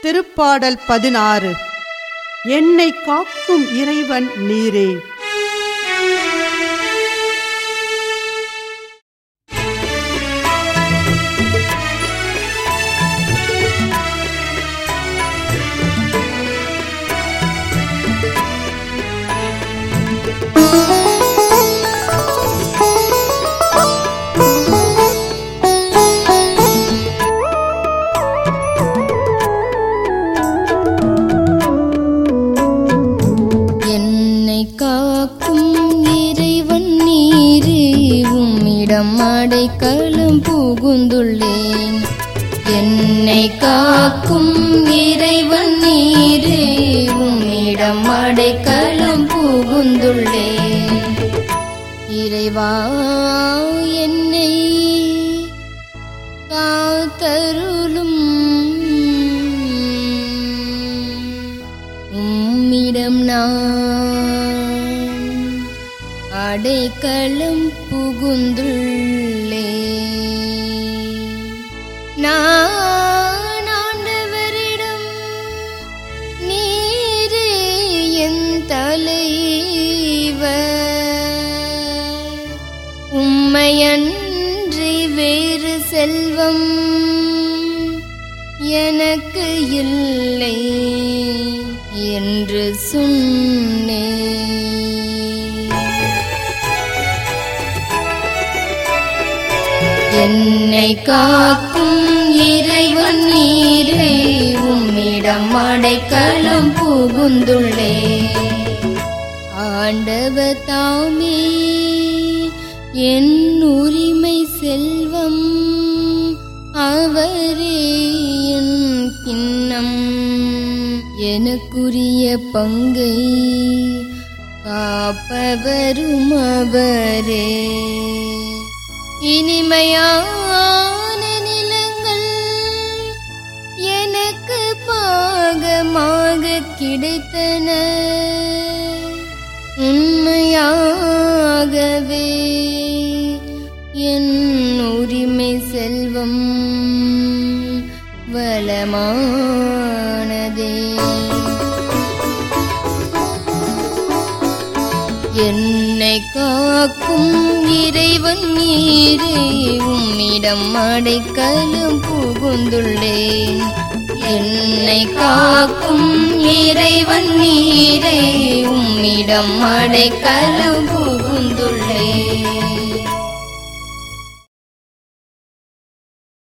திருப்பாடல் பதினாறு என்னை காக்கும் இறைவன் நீரே என்னை காக்கும் இறைவன் நீரே உம்மிடம் அடைக்கலம் புகுந்துள்ளேன் என்னை காக்கும் இறைவன் நீரே உம்மிடம் அடைக்கலம் புகுந்துள்ளேன் இறைவா என்னை காத்தருளும் உம்மிடம் நான் அடைக்கலம் புகுந்துள்ளே நான் ஆண்டவரிடம் நீரே என் தலைவர் உம்மையன்றி வேறு செல்வம் எனக்கு இல்லை என்று சொன்னே என்னை காக்கும் இறைவன் நீரே உம்மிடம் அடைக்கலம் புகுந்துள்ளே ஆண்டவர் தாமே என் உரிமை செல்வம் அவரே என் கிண்ணம் எனக்குரிய பங்கை காப்பவரும் அவரே இனிமையான நிலங்கள் எனக்கு பாகமாக கிடைத்தன உண்மையாகவே என் உரிமை செல்வம் வளமானதே என்னை காக்கும் இறைவன் நீரே உம்மிடம் அடைக்கலம் புகுந்துள்ளேன் என்னை காக்கும் இறைவன் நீரே உம்மிடம் அடைக்கலம் புகுந்துள்ளேன்